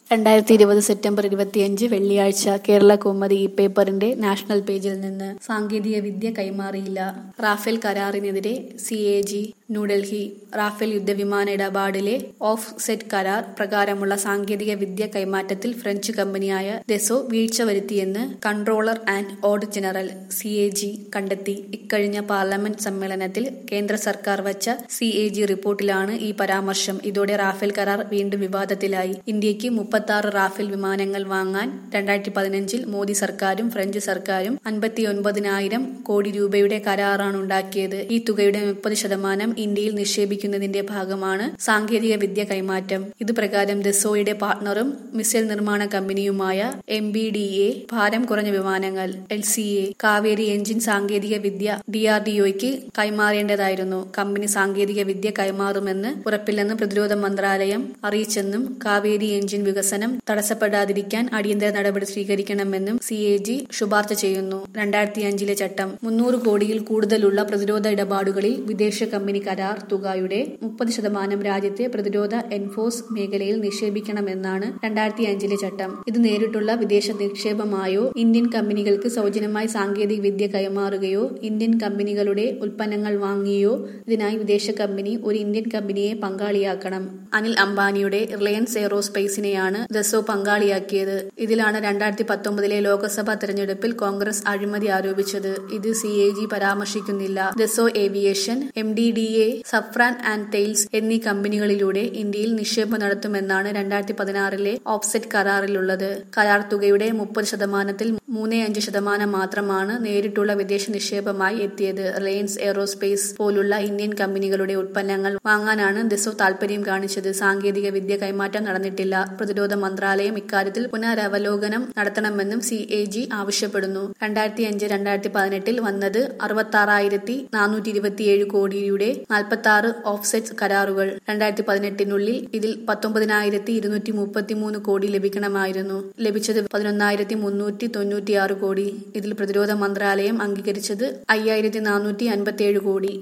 രണ്ടായിരത്തി ഇരുപത് സെപ്റ്റംബർ ഇരുപത്തിയഞ്ച് വെള്ളിയാഴ്ച കേരള കൗമുദി ഈ പേപ്പറിന്റെ നാഷണൽ പേജിൽ നിന്ന് സാങ്കേതിക വിദ്യ കൈമാറിയില്ല റാഫേൽ കരാറിനെതിരെ C A G New Delhi Rafale യുദ്ധവിമാന ഇടപാടിലെ ഓഫ് സെറ്റ് കരാർ പ്രകാരമുള്ള സാങ്കേതിക വിദ്യ കൈമാറ്റത്തിൽ ഫ്രഞ്ച് കമ്പനിയായ ദെസോ വീഴ്ച വരുത്തിയെന്ന് controller and audit general C A G കണ്ടെത്തി ഇക്കഴിഞ്ഞ പാർലമെന്റ് സമ്മേളനത്തിൽ കേന്ദ്ര സർക്കാർ വച്ച സി എ ജി റിപ്പോർട്ടിലാണ് ഈ പരാമർശം ഇതോടെ റാഫേൽ കരാർ വീണ്ടും വിവാദത്തിലായി ഇന്ത്യക്ക് മുപ്പത്തി ആറ് റാഫേൽ വിമാനങ്ങൾ വാങ്ങാൻ രണ്ടായിരത്തി പതിനഞ്ചിൽ മോദി സർക്കാരും ഫ്രഞ്ച് സർക്കാരും അൻപത്തിയൊൻപതിനായിരം കോടി രൂപയുടെ കരാറാണ് ഉണ്ടാക്കിയത് ഈ തുകയുടെ മുപ്പത് ശതമാനം ഇന്ത്യയിൽ നിക്ഷേപിക്കുന്നതിന്റെ ഭാഗമാണ് സാങ്കേതിക വിദ്യ കൈമാറ്റം ഇത് പ്രകാരം ദസോയുടെ പാർട്ണറും മിസൈൽ നിർമ്മാണ കമ്പനിയുമായ എം ബി ഡി എ ഭാരം കുറഞ്ഞ വിമാനങ്ങൾ L C A Kaveri engine സാങ്കേതിക വിദ്യ ഡി ആർ ഡി ഒയ്ക്ക് കൈമാറേണ്ടതായിരുന്നു കമ്പനി സാങ്കേതിക വിദ്യ കൈമാറുമെന്ന് ഉറപ്പില്ലെന്ന് പ്രതിരോധ മന്ത്രാലയം അറിയിച്ചെന്നും കാവേരി എഞ്ചിൻ വികസനം തടസ്സപ്പെടാതിരിക്കാൻ അടിയന്തര നടപടി സ്വീകരിക്കണമെന്നും സി എ ജി ശുപാർശ ചെയ്യുന്നു രണ്ടായിരത്തി അഞ്ചിലെ ചട്ടം മുന്നൂറ് കോടിയിൽ കൂടുതലുള്ള പ്രതിരോധ ഇടപാടുകളിൽ വിദേശ കമ്പനി കരാർ തുകയുടെ മുപ്പത് ശതമാനം രാജ്യത്തെ പ്രതിരോധ എൻഫോഴ്സ് മേഖലയിൽ നിക്ഷേപിക്കണമെന്നാണ് രണ്ടായിരത്തി അഞ്ചിലെ ചട്ടം ഇത് നേരിട്ടുള്ള വിദേശ നിക്ഷേപമായോ ഇന്ത്യൻ കമ്പനികൾക്ക് സൗജന്യമായി സാങ്കേതിക വിദ്യ കൈമാറുകയോ ഇന്ത്യൻ കമ്പനികളുടെ ഉൽപ്പന്നങ്ങൾ വാങ്ങിയോ ഇതിനായി വിദേശ കമ്പനി ഒരു ഇന്ത്യൻ കമ്പനിയെ പങ്കാളിയാക്കണം അനിൽ അംബാനിയുടെ റിലയൻസ് എയ്റോസ്പേസിനെയാണ് ദസോ പങ്കാളിയാക്കിയത് ഇതിലാണ് രണ്ടായിരത്തി പത്തൊമ്പതിലെ ലോക്സഭാ തെരഞ്ഞെടുപ്പിൽ കോൺഗ്രസ് അഴിമതി ആരോപിച്ചത് ഇത് സി എ ജി പരാമർശിക്കുന്നില്ല Dassault aviation M D D A Safran and Thales എന്നീ കമ്പനികളിലൂടെ ഇന്ത്യയിൽ നിക്ഷേപം നടത്തുമെന്നാണ് രണ്ടായിരത്തി പതിനാറിലെ ഓഫ്സെറ്റ് കരാറിലുള്ളത് കരാർ തുകയുടെ മുപ്പത് ശതമാനത്തിൽ മൂന്ന് അഞ്ച് ശതമാനം മാത്രമാണ് നേരിട്ടുള്ള വിദേശ നിക്ഷേപമായി എത്തിയത് റിലയൻസ് എയ്റോസ്പേസ് പോലുള്ള ഇന്ത്യൻ കമ്പനികളുടെ ഉൽപ്പന്നങ്ങൾ വാങ്ങാനാണ് ദസോ താൽപര്യം കാണിച്ചത് സാങ്കേതിക വിദ്യ കൈമാറ്റം നടന്നിട്ടില്ല പ്രതിരോധ മന്ത്രാലയം ഇക്കാര്യത്തിൽ പുനരവലോകനം നടത്തണമെന്നും സി എ ജി ആവശ്യപ്പെടുന്നു രണ്ടായിരത്തി അഞ്ച് രണ്ടായിരത്തി പതിനെട്ടിൽ വന്നത് അറുപത്തി ആറായിരത്തി നാനൂറ്റി ഇരുപത്തിയേഴ് കോടിയുടെ നാൽപ്പത്തി ആറ് ഓഫ്സെറ്റ് കരാറുകൾ രണ്ടായിരത്തി പതിനെട്ടിനുള്ളിൽ ഇതിൽ പത്തൊമ്പതിനായിരത്തി ഇരുന്നൂറ്റി മുപ്പത്തിമൂന്ന് കോടി ലഭിക്കണമായിരുന്നു ലഭിച്ചത് പതിനൊന്നായിരത്തി മുന്നൂറ്റി തൊണ്ണൂറ്റിയാറ് കോടി ഇതിൽ പ്രതിരോധ മന്ത്രാലയം അംഗീകരിച്ചത് അയ്യായിരത്തി നാനൂറ്റി അൻപത്തിയേഴ് കോടി